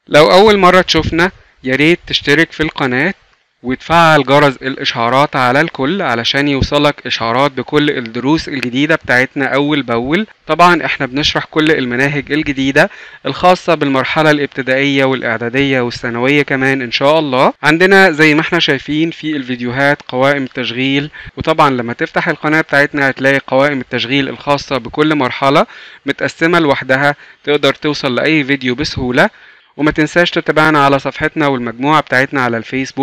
لو أول مرة تشوفنا ياريت تشترك في القناة وتفعل جرس الإشعارات على الكل علشان يوصلك إشعارات بكل الدروس الجديدة بتاعتنا أول بأول طبعا احنا بنشرح كل المناهج الجديدة الخاصة بالمرحلة الابتدائية والإعدادية والثانوية كمان إن شاء الله عندنا زي ما احنا شايفين في الفيديوهات قوائم التشغيل وطبعا لما تفتح القناة بتاعتنا هتلاقي قوائم التشغيل الخاصة بكل مرحلة متقسمة لوحدها تقدر توصل لأي فيديو بسهولة وما تنساش تتابعنا على صفحتنا والمجموعة بتاعتنا على الفيسبوك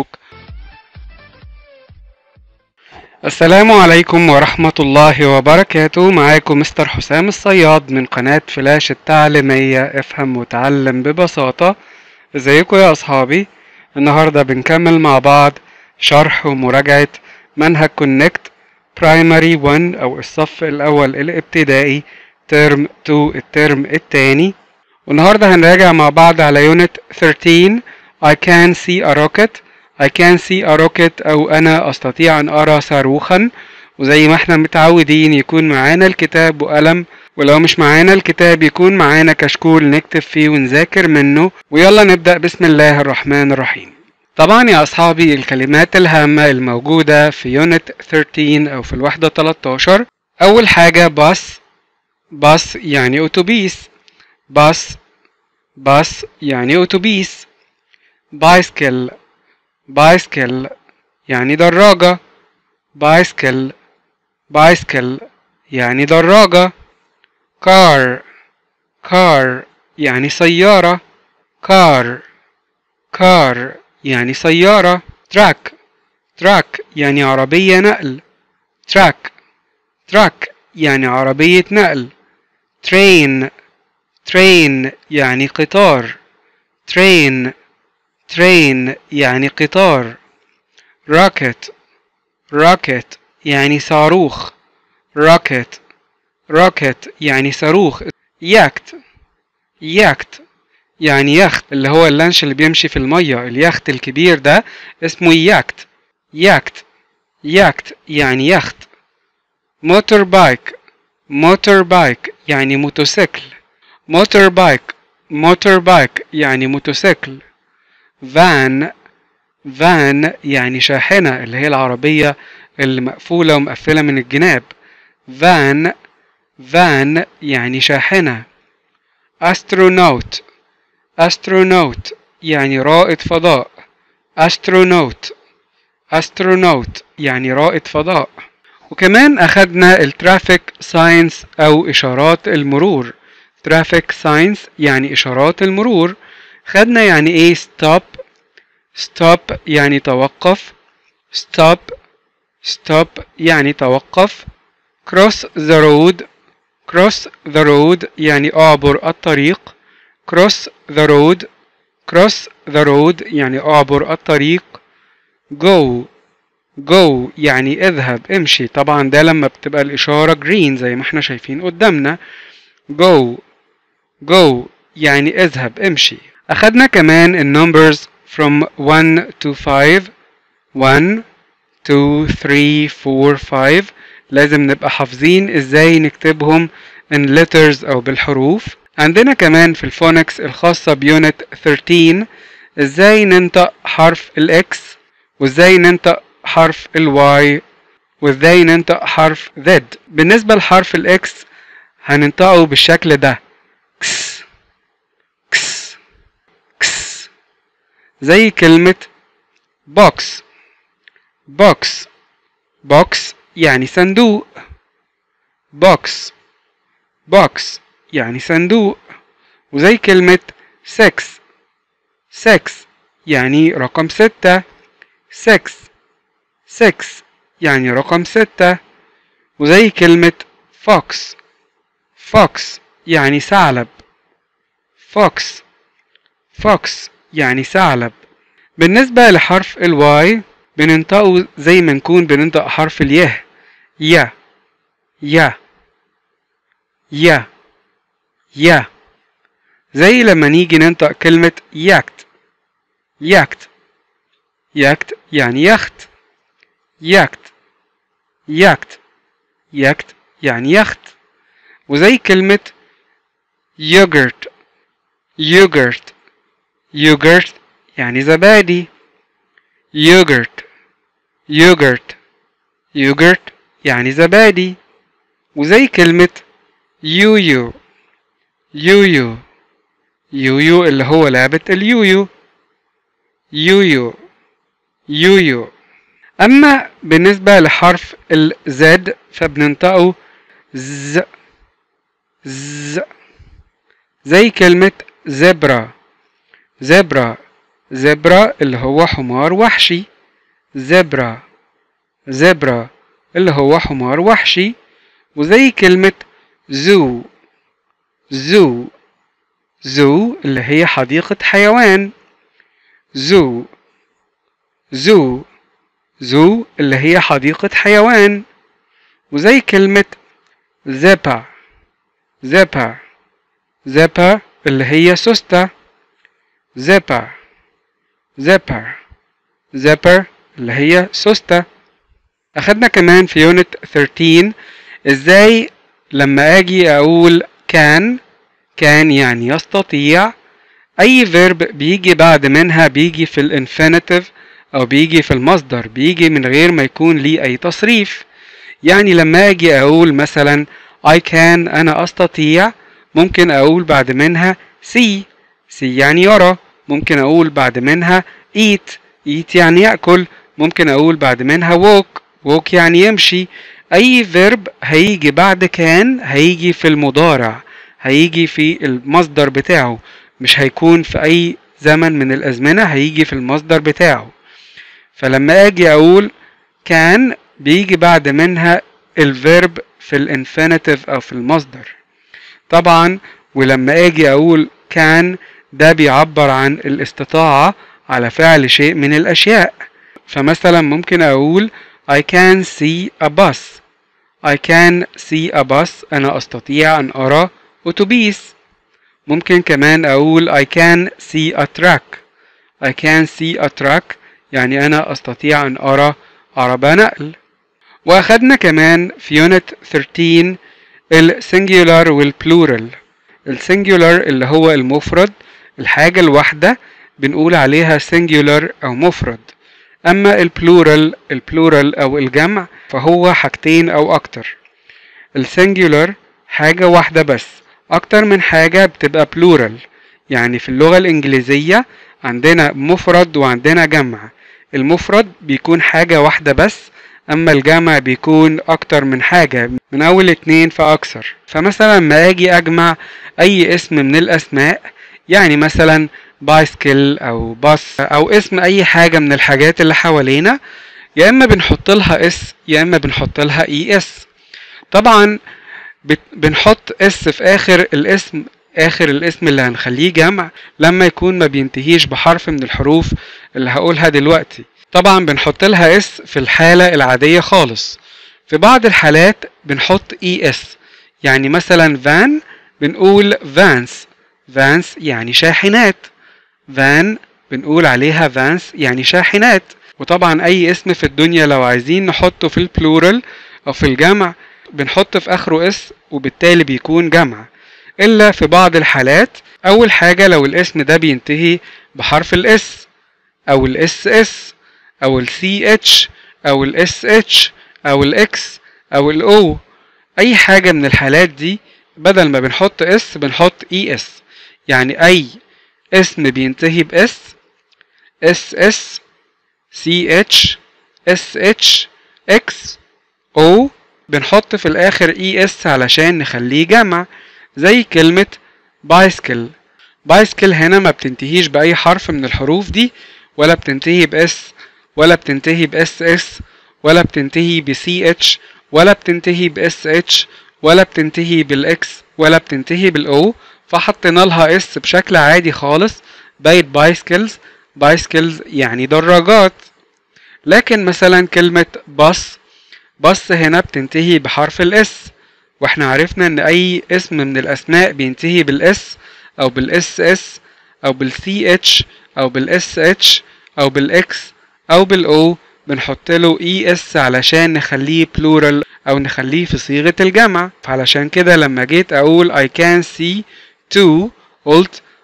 السلام عليكم ورحمة الله وبركاته معاكم مستر حسام الصياد من قناة فلاش التعليمية افهم وتعلم ببساطة ازيكم يا اصحابي النهاردة بنكمل مع بعض شرح ومراجعة منهج كونكت برايمري 1 او الصف الاول الابتدائي ترم 2 الترم التاني والنهاردة هنراجع مع بعض على يونت 13 I can see a rocket I can see a rocket أو أنا أستطيع أن أرى صاروخا وزي ما احنا متعودين يكون معانا الكتاب وقلم ولو مش معانا الكتاب يكون معانا كشكول نكتب فيه ونذاكر منه ويلا نبدأ بسم الله الرحمن الرحيم طبعا يا أصحابي الكلمات الهامة الموجودة في يونت 13 أو في الوحدة 13 أول حاجة باص باص يعني أتوبيس باص باص يعني أتوبيس بايسكل بايسكل يعني دراجة بايسكل بايسكل يعني دراجة كار كار يعني سيارة كار كار يعني سيارة تراك تراك يعني عربية نقل تراك تراك يعني عربية نقل ترين ترين يعني قطار ترين ترين يعني قطار راكت راكت يعني صاروخ راكت راكت يعني صاروخ ياكت ياكت يعني يخت اللي هو اللانش اللي بيمشي في المية اليخت الكبير ده اسمه ياكت ياكت ياكت يعني يخت موتور بايك موتور بايك يعني موتوسيكل موتور بايك موتور بايك يعني موتوسيكل فان فان يعني شاحنة اللي هي العربية اللي مقفولة ومقفلة من الجناب فان فان يعني شاحنة استرونوت استرونوت يعني رائد فضاء استرونوت استرونوت يعني رائد فضاء وكمان أخدنا الترافيك ساينس أو إشارات المرور ترافيك ساينس يعني إشارات المرور خدنا يعني ايه stop stop يعني توقف stop stop يعني توقف cross the road cross the road يعني اعبر الطريق cross the road cross the road يعني اعبر الطريق go go يعني اذهب امشي طبعا ده لما بتبقى الاشارة green زي ما احنا شايفين قدامنا go go يعني اذهب امشي أخدنا كمان النمبرز from 1 to 5 1 2 3 4 5 لازم نبقى حافظين ازاي نكتبهم in letters أو بالحروف عندنا كمان في الفونكس الخاصة بيونت 13 ازاي ننطق حرف الاكس وازاي ننطق حرف الواي وازاي ننطق حرف Z بالنسبة لحرف الاكس هننطقه بالشكل ده كس كس كس زي كلمة بوكس بوكس بوكس يعني صندوق بوكس بوكس يعني صندوق وزي كلمة سكس سكس يعني رقم ستة سكس سكس يعني رقم ستة وزي كلمة فوكس فوكس يعني ثعلب فوكس فوكس يعني ثعلب بالنسبة لحرف الواي بننطقه زي ما نكون بننطق حرف اليه يا يا يا يا زي لما نيجي ننطق كلمة ياكت ياكت ياكت يعني يخت ياكت ياكت ياكت يعني يخت وزي كلمة يوجرت يوجرت yogurt يعني زبادي yogurt yogurt yogurt يعني زبادي وزي كلمة يويو يويو يويو اللي هو لعبة اليويو يويو يويو أما بالنسبة لحرف الزد فبننطقه ز ز زي كلمة زبرة زبرة زبرة اللي هو حمار وحشي زبرة زبرة اللي هو حمار وحشي وزي كلمة زو زو زو اللي هي حديقة حيوان زو زو زو اللي هي حديقة حيوان وزي كلمة زبا زبا زبا اللي هي سوسته زبا زبر زبر اللي هي سوسته أخدنا كمان في يونت 13 إزاي لما أجي أقول كان كان يعني يستطيع أي فيرب بيجي بعد منها بيجي في الانفينيتيف أو بيجي في المصدر بيجي من غير ما يكون ليه أي تصريف يعني لما أجي أقول مثلا I can أنا أستطيع ممكن أقول بعد منها see see يعني يرى ممكن أقول بعد منها eat eat يعني يأكل ممكن أقول بعد منها walk walk يعني يمشي أي فيرب هيجي بعد كان هيجي في المضارع هيجي في المصدر بتاعه مش هيكون في أي زمن من الأزمنة هيجي في المصدر بتاعه فلما أجي أقول كان بيجي بعد منها الفيرب في الانفينيتيف أو في المصدر طبعا ولما أجي أقول كان ده بيعبر عن الاستطاعة على فعل شيء من الأشياء فمثلا ممكن أقول I can see a bus I can see a bus أنا أستطيع أن أرى أتوبيس ممكن كمان أقول I can see a truck I can see a truck يعني أنا أستطيع أن أرى عربة نقل وأخدنا كمان في يونت 13 السنجولار والبلورال السنجولار اللي هو المفرد الحاجة الواحدة بنقول عليها singular أو مفرد أما البلورال البلورال أو الجمع فهو حاجتين أو أكتر السنجولار حاجة واحدة بس أكتر من حاجة بتبقى بلورال يعني في اللغة الإنجليزية عندنا مفرد وعندنا جمع المفرد بيكون حاجة واحدة بس أما الجمع بيكون أكتر من حاجة من أول اتنين فأكثر فمثلا ما أجي أجمع أي اسم من الأسماء يعني مثلا بايسكل او باص او اسم اي حاجة من الحاجات اللي حوالينا يا اما بنحط لها اس يا اما بنحط لها اي اس طبعا بنحط اس في اخر الاسم اخر الاسم اللي هنخليه جمع لما يكون ما بينتهيش بحرف من الحروف اللي هقولها دلوقتي طبعا بنحط لها اس في الحالة العادية خالص في بعض الحالات بنحط اي اس يعني مثلا فان بنقول فانس فانس يعني شاحنات فان بنقول عليها فانس يعني شاحنات وطبعا اي اسم في الدنيا لو عايزين نحطه في البلورال او في الجمع بنحط في اخره اس وبالتالي بيكون جمع الا في بعض الحالات اول حاجة لو الاسم ده بينتهي بحرف الاس او الاس اس او السي اتش او الاس اتش او الاكس او الاو اي حاجة من الحالات دي بدل ما بنحط اس بنحط اي اس يعني اي اسم بينتهي باس اس اس سي اتش اس اتش اكس او بنحط في الاخر اي اس علشان نخليه جمع زي كلمة بايسكل بايسكل هنا ما بتنتهيش بأي حرف من الحروف دي ولا بتنتهي باس ولا بتنتهي باس اس ولا بتنتهي بسي اتش ولا بتنتهي باس اتش ولا بتنتهي بالاكس ولا بتنتهي بالاو فحطينا لها اس بشكل عادي خالص بقت بايسكلز بايسكلز يعني دراجات لكن مثلا كلمة باص باص هنا بتنتهي بحرف الاس واحنا عرفنا ان اي اسم من الاسماء بينتهي بالاس او بالاس اس او بالسي اتش او بالاس اتش او بالاكس او بالاو بنحط له اي اس علشان نخليه بلورال او نخليه في صيغة الجمع فعلشان كده لما جيت اقول I can see two قلت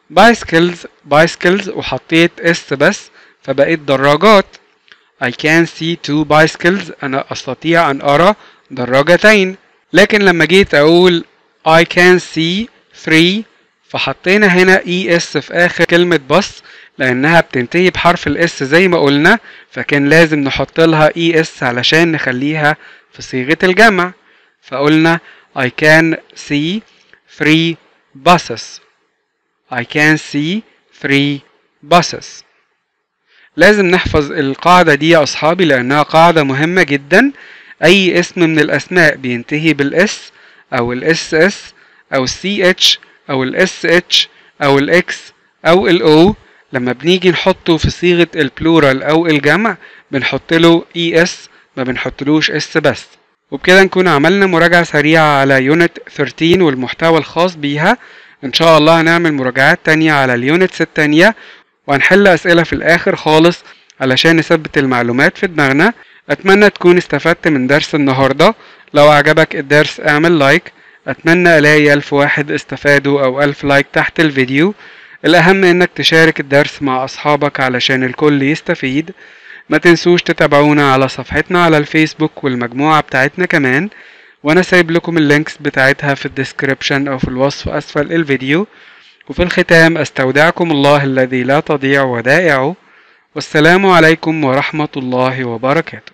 bicycles bicycles وحطيت اس بس فبقيت دراجات I can see two bicycles أنا أستطيع أن أرى دراجتين لكن لما جيت أقول I can see three فحطينا هنا اي اس في آخر كلمة بص لأنها بتنتهي بحرف الاس زي ما قلنا فكان لازم نحط لها اي اس علشان نخليها في صيغة الجمع فقلنا I can see three buses I can see three buses لازم نحفظ القاعدة دي يا أصحابي لأنها قاعدة مهمة جدا أي اسم من الأسماء بينتهي بالاس أو الاس اس أو السي اتش أو الاس اتش أو الاكس أو الاو لما بنيجي نحطه في صيغة البلورال أو الجمع بنحط له اي اس ما بنحطلوش اس بس وبكده نكون عملنا مراجعة سريعة على يونت 13 والمحتوى الخاص بيها ان شاء الله هنعمل مراجعات تانية على اليونتس التانية وهنحل اسئلة في الاخر خالص علشان نثبت المعلومات في دماغنا اتمنى تكون استفدت من درس النهاردة لو عجبك الدرس اعمل لايك اتمنى الاقي الف واحد استفادوا او الف لايك تحت الفيديو الاهم انك تشارك الدرس مع اصحابك علشان الكل يستفيد ما تنسوش تتابعونا على صفحتنا على الفيسبوك والمجموعة بتاعتنا كمان وانا سايب لكم اللينكس بتاعتها في الديسكريبشن او في الوصف اسفل الفيديو وفي الختام استودعكم الله الذي لا تضيع ودائعه والسلام عليكم ورحمة الله وبركاته